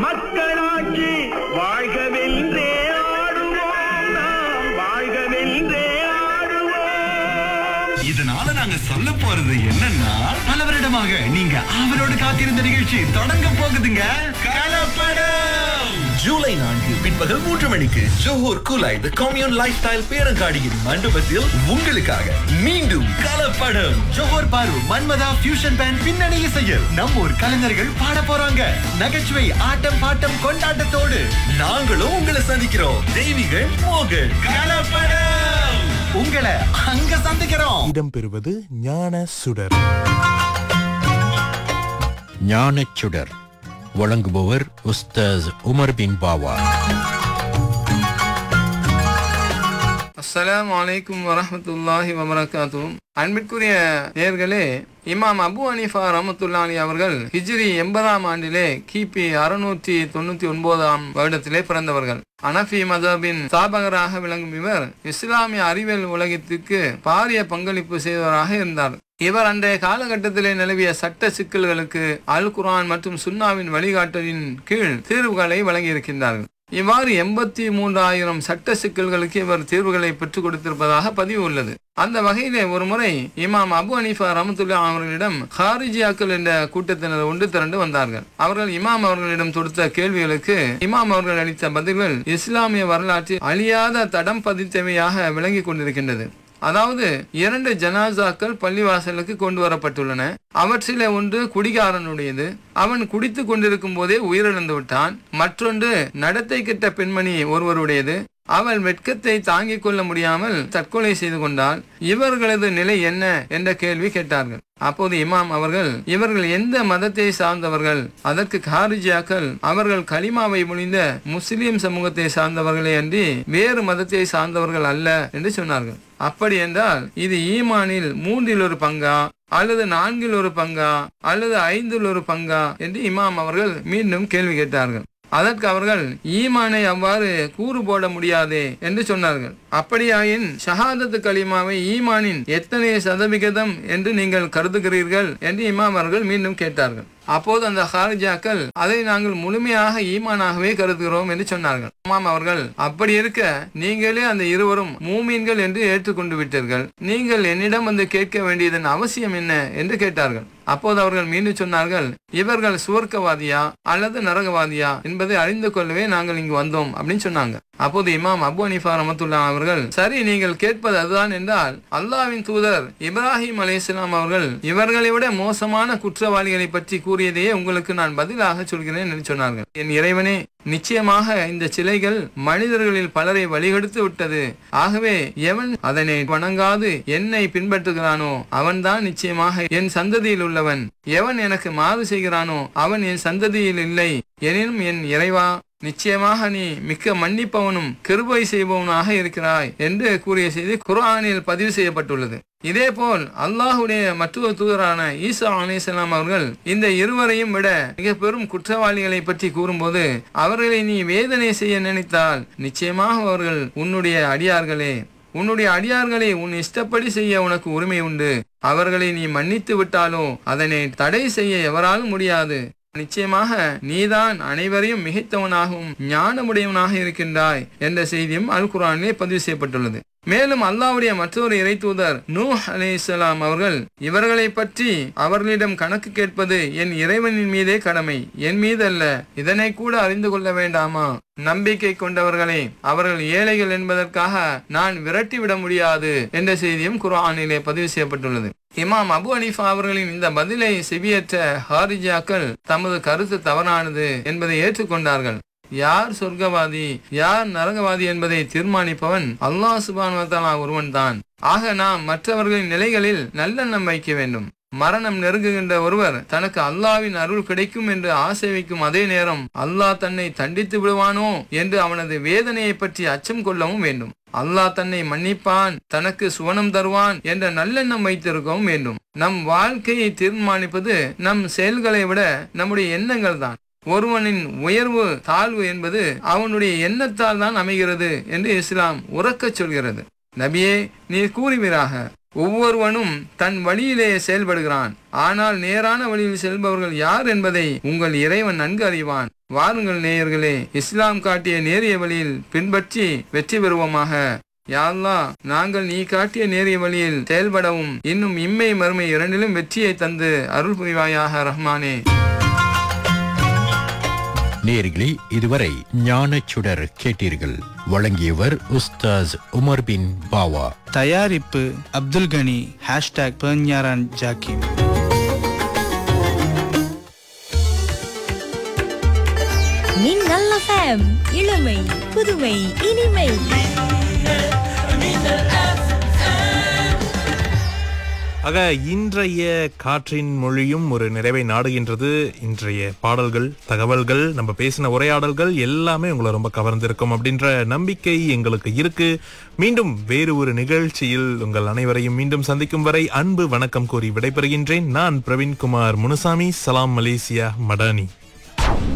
மக்களாட்சி வாழ்கவென்றே ஆடுவோம் நாம் வாழ்கவென்றே ஆடுவோம் இதனால நாங்க சொல்ல போறது என்னன்னா பல வருடமாக நீங்க அவரோடு காத்திருந்த நிகழ்ச்சி தொடங்க போகுதுங்க கலப்படம் ஜூலை நான்கு பிற்பகல் மூன்று மணிக்கு Johor Kulai the Commune lifestyle பேரங்காடியின் மண்டபத்தில் உங்களுக்காக மீண்டும் கலப்படம் ஜோஹர் பாரு மன்மதா ஃபியூஷன் பேண்ட் பின்னணி இசையில் நம்ம ஊர் கலைஞர்கள் பாட போறாங்க நகைச்சுவை ஆட்டம் பாட்டம் கொண்டாட்டத்தோடு நாங்களும் உங்களை சந்திக்கிறோம் தெய்வீகள் மோகன் கலப்படம் உங்களை அங்க சந்திக்கிறோம் இடம்பெறுவது ஞான சுடர் ஞானச்சுடர் வழங்குபவர் உஸ்தாஸ் உமர் பின் பாவா அஸ்ஸலாமு அலைக்கும் வரஹ்மத்துல்லாஹி வபரகாத்தும் அன்பிற்குரிய நேர்களே இமாம் அபு ஹனீஃபா ரஹமத்துல்லாஹி அவர்கள் ஹிஜ்ரி எண்பதாம் ஆண்டிலே கிபி அறுநூற்றி தொண்ணூத்தி ஒன்பதாம் வருடத்திலே பிறந்தவர்கள் அனஃபி மதபின் ஸ்தாபகராக விளங்கும் இவர் இஸ்லாமிய அறிவியல் உலகத்திற்கு பாரிய பங்களிப்பு செய்தவராக இருந்தார் இவர் அன்றைய காலகட்டத்திலே நிலவிய சட்ட சிக்கல்களுக்கு அல் குர்ஆன் மற்றும் சுன்னாவின் வழிகாட்டலின் கீழ் தீர்வுகளை வழங்கியிருக்கின்றார்கள் இவ்வாறு எண்பத்தி மூன்றாயிரம் சட்ட சிக்கல்களுக்கு இவர் தீர்வுகளை பெற்றுக் கொடுத்திருப்பதாக பதிவு உள்ளது அந்த வகையிலே ஒரு முறை இமாம் அபு ஹனீஃபா ரமத்துல்லா அவர்களிடம் ஹாரிஜியாக்கள் என்ற கூட்டத்தினர் ஒன்று திரண்டு வந்தார்கள் அவர்கள் இமாம் அவர்களிடம் தொடுத்த கேள்விகளுக்கு இமாம் அவர்கள் அளித்த பதில்கள் இஸ்லாமிய வரலாற்றில் அழியாத தடம் பதித்தவையாக விளங்கிக் கொண்டிருக்கின்றது அதாவது இரண்டு ஜனாசாக்கள் பள்ளிவாசலுக்கு கொண்டு வரப்பட்டுள்ளன அவற்றிலே ஒன்று குடிகாரனுடையது அவன் குடித்து கொண்டிருக்கும் போதே உயிரிழந்து விட்டான் மற்றொன்று நடத்தை கெட்ட பெண்மணி ஒருவருடையது அவள் வெட்கத்தை தாங்கிக் கொள்ள முடியாமல் தற்கொலை செய்து கொண்டால் இவர்களது நிலை என்ன என்ற கேள்வி கேட்டார்கள் அப்போது இமாம் அவர்கள் இவர்கள் எந்த மதத்தை சார்ந்தவர்கள் அதற்கு காரிஜியாக்கள் அவர்கள் கலிமாவை முழிந்த முஸ்லிம் சமூகத்தை சார்ந்தவர்களே அன்றி வேறு மதத்தை சார்ந்தவர்கள் அல்ல என்று சொன்னார்கள் அப்படி என்றால் இது ஈமானில் மூன்றில் ஒரு பங்கா அல்லது நான்கில் ஒரு பங்கா அல்லது ஐந்தில் ஒரு பங்கா என்று இமாம் அவர்கள் மீண்டும் கேள்வி கேட்டார்கள் அதற்கு அவர்கள் ஈமானை அவ்வாறு கூறு போட முடியாதே என்று சொன்னார்கள் அப்படியாயின் ஷஹாதத்து கலிமாவை ஈமானின் எத்தனை சதவிகிதம் என்று நீங்கள் கருதுகிறீர்கள் என்று இமாம் அவர்கள் மீண்டும் கேட்டார்கள் அப்போது அந்த ஹாரிஜாக்கள் அதை நாங்கள் முழுமையாக ஈமானாகவே கருதுகிறோம் என்று சொன்னார்கள் இமாம் அவர்கள் அப்படி இருக்க நீங்களே அந்த இருவரும் மூமீன்கள் என்று ஏற்றுக்கொண்டு விட்டீர்கள் நீங்கள் என்னிடம் வந்து கேட்க வேண்டியதன் அவசியம் என்ன என்று கேட்டார்கள் அப்போது அவர்கள் மீண்டும் சொன்னார்கள் இவர்கள் சுவர்க்கவாதியா அல்லது நரகவாதியா என்பதை அறிந்து கொள்ளவே நாங்கள் இங்கு வந்தோம் அப்படின்னு சொன்னாங்க அப்போது இமாம் அபு அனிஃபா ரமத்துல்லா அவர்கள் சரி நீங்கள் கேட்பது அதுதான் என்றால் அல்லாவின் தூதர் இப்ராஹிம் அலைஹிஸ்ஸலாம் அவர்கள் இவர்களை விட மோசமான குற்றவாளிகளை பற்றி கூறியதையே உங்களுக்கு நான் பதிலாக சொல்கிறேன் என்று சொன்னார்கள் என் இறைவனே நிச்சயமாக இந்த சிலைகள் மனிதர்களில் பலரை வழிகெடுத்து விட்டது ஆகவே எவன் அதனை வணங்காது என்னை பின்பற்றுகிறானோ அவன்தான் நிச்சயமாக என் சந்ததியில் உள்ளவன் எவன் எனக்கு மாறு செய்கிறானோ அவன் என் சந்ததியில் இல்லை எனினும் என் இறைவா நிச்சயமாக நீ மிக்க மன்னிப்பவனும் கிருபை செய்பவனாக இருக்கிறாய் என்று கூறிய செய்தி குர்ஆனில் பதிவு செய்யப்பட்டுள்ளது இதேபோல் அல்லாஹுடைய மற்றொரு தூதரான ஈசா அலிசலாம் அவர்கள் இந்த இருவரையும் விட மிக பெரும் குற்றவாளிகளை பற்றி கூறும்போது அவர்களை நீ வேதனை செய்ய நினைத்தால் நிச்சயமாக அவர்கள் உன்னுடைய அடியார்களே உன்னுடைய அடியார்களை உன் இஷ்டப்படி செய்ய உனக்கு உரிமை உண்டு அவர்களை நீ மன்னித்து விட்டாலோ அதனை தடை செய்ய எவராலும் முடியாது நிச்சயமாக நீதான் அனைவரையும் மிகைத்தவனாகவும் ஞானமுடையவனாக இருக்கின்றாய் என்ற செய்தியும் அல் குரானிலே பதிவு செய்யப்பட்டுள்ளது மேலும் அல்லாவுடைய மற்றொரு இறை தூதர் நூ அலைஹிஸ்ஸலாம் அவர்கள் இவர்களை பற்றி அவர்களிடம் கணக்கு கேட்பது என் இறைவனின் மீதே கடமை என் மீது அல்ல இதனை கூட அறிந்து கொள்ள வேண்டாமா நம்பிக்கை கொண்டவர்களே அவர்கள் ஏழைகள் என்பதற்காக நான் விரட்டிவிட முடியாது என்ற செய்தியும் குர்ஆனிலே பதிவு செய்யப்பட்டுள்ளது இமாம் அபு அனிஃபா அவர்களின் இந்த பதிலை செவியேற்ற ஹாரிஜாக்கள் தமது கருத்து தவறானது என்பதை ஏற்றுக்கொண்டார்கள் யார் சொர்க்கவாதி யார் நரகவாதி என்பதை தீர்மானிப்பவன் அல்லாஹ் சுபான் ஒருவன் தான் ஆக நாம் மற்றவர்களின் நிலைகளில் நல்லெண்ணம் வைக்க வேண்டும் மரணம் நெருங்குகின்ற ஒருவர் தனக்கு அல்லாவின் அருள் கிடைக்கும் என்று ஆசை வைக்கும் அதே நேரம் அல்லாஹ் தன்னை தண்டித்து விடுவானோ என்று அவனது வேதனையை பற்றி அச்சம் கொள்ளவும் வேண்டும் அல்லாஹ் தன்னை மன்னிப்பான் தனக்கு சுவனம் தருவான் என்ற நல்லெண்ணம் வைத்திருக்கவும் வேண்டும் நம் வாழ்க்கையை தீர்மானிப்பது நம் செயல்களை விட நம்முடைய எண்ணங்கள் தான் ஒருவனின் உயர்வு தாழ்வு என்பது அவனுடைய எண்ணத்தால் தான் அமைகிறது என்று இஸ்லாம் உறக்கச் சொல்கிறது நபியே நீர் கூறுவீராக ஒவ்வொருவனும் தன் வழியிலே செயல்படுகிறான் ஆனால் நேரான வழியில் செல்பவர்கள் யார் என்பதை உங்கள் இறைவன் நன்கு அறிவான் வாருங்கள் நேயர்களே இஸ்லாம் காட்டிய நேரிய வழியில் பின்பற்றி வெற்றி பெறுவோமாக யா அல்லாஹ் நாங்கள் நீ காட்டிய நேரிய வழியில் செயல்படவும் இன்னும் இம்மை மறுமை இரண்டிலும் வெற்றியை தந்து அருள் புரிவாயாக ரஹ்மானே நேர்களே இதுவரை ஞானச்சுடர் கேட்டீர்கள் வழங்கியவர் உஸ்தாஸ் உமர் பின் பாவா தயாரிப்பு அப்துல் கனி ஹேஷ்டாக் பெர்ஞாரான் ஜாக்கிம் மின்னல் எஃப்எம் இளமை புதுமை இனிமை ஆக இன்றைய காற்றின் மொழியும் ஒரு நிறைவை நாடுகின்றது இன்றைய பாடல்கள் தகவல்கள் நம்ம பேசின உரையாடல்கள் எல்லாமே உங்களை ரொம்ப கவர்ந்திருக்கும் அப்படின்ற நம்பிக்கை எங்களுக்கு இருக்கு மீண்டும் வேறு ஒரு நிகழ்ச்சியில் உங்கள் அனைவரையும் மீண்டும் சந்திக்கும் வரை அன்பு வணக்கம் கூறி விடைபெறுகின்றேன் நான் பிரவீன்குமார் முனுசாமி சலாம் மலேசியா மடானி